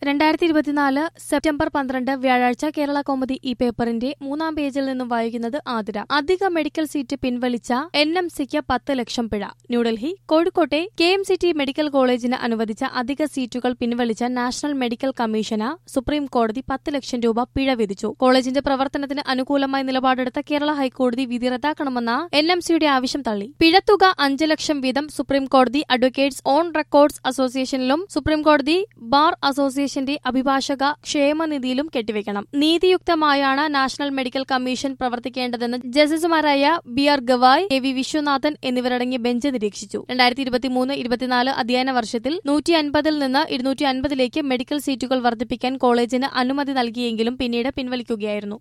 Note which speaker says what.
Speaker 1: രണ്ടായിരത്തി ഇരുപത്തിനാല് സെപ്റ്റംബർ പന്ത്രണ്ട് വ്യാഴാഴ്ച കേരള കോമഡി ഈ പേപ്പറിന്റെ മൂന്നാം പേജിൽ നിന്നും വായിക്കുന്നത് ആതിര അധിക മെഡിക്കൽ സീറ്റ് പിൻവലിച്ച എൻ എം സിക്ക് പത്ത് ലക്ഷം പിഴ ന്യൂഡൽഹി കോഴിക്കോട്ടെ K M C T medical കോളേജിന് അനുവദിച്ച അധിക സീറ്റുകൾ പിൻവലിച്ച നാഷണൽ മെഡിക്കൽ കമ്മീഷന് സുപ്രീം കോടതി പത്ത് ലക്ഷം രൂപ പിഴ വിധിച്ചു കോളേജിന്റെ പ്രവർത്തനത്തിന് അനുകൂലമായി നിലപാടെടുത്ത കേരള ഹൈക്കോടതി വിധി റദ്ദാക്കണമെന്ന എൻ എം സിയുടെ ആവശ്യം തള്ളി പിഴത്തുക അഞ്ച് ലക്ഷം വീതം സുപ്രീം കോടതി അഡ്വക്കേറ്റ്സ് ഓൺ റെക്കോർഡ്സ് അസോസിയേഷനിലും സുപ്രീം കോടതി ബാർ അസോസിയേഷന്റെ അഭിഭാഷക ക്ഷേമനിധിയിലും കെട്ടിവെക്കണം നീതിയുക്തമായാണ് നാഷണൽ മെഡിക്കൽ കമ്മീഷൻ പ്രവർത്തിക്കേണ്ടതെന്ന് ജസ്റ്റിസുമാരായ B R Gavai A V Viswanathan എന്നിവരടങ്ങിയ ബെഞ്ച് നിരീക്ഷിച്ചു രണ്ടായിരത്തി ഇരുപത്തിമൂന്ന് ഇരുപത്തിനാല് അധ്യയന വർഷത്തിൽ നൂറ്റി അൻപതിൽ നിന്ന് ഇരുന്നൂറ്റി അൻപതിലേക്ക് മെഡിക്കൽ സീറ്റുകൾ വർദ്ധിപ്പിക്കാൻ കോളേജിന് അനുമതി നൽകിയെങ്കിലും പിന്നീട് പിൻവലിക്കുകയായിരുന്നു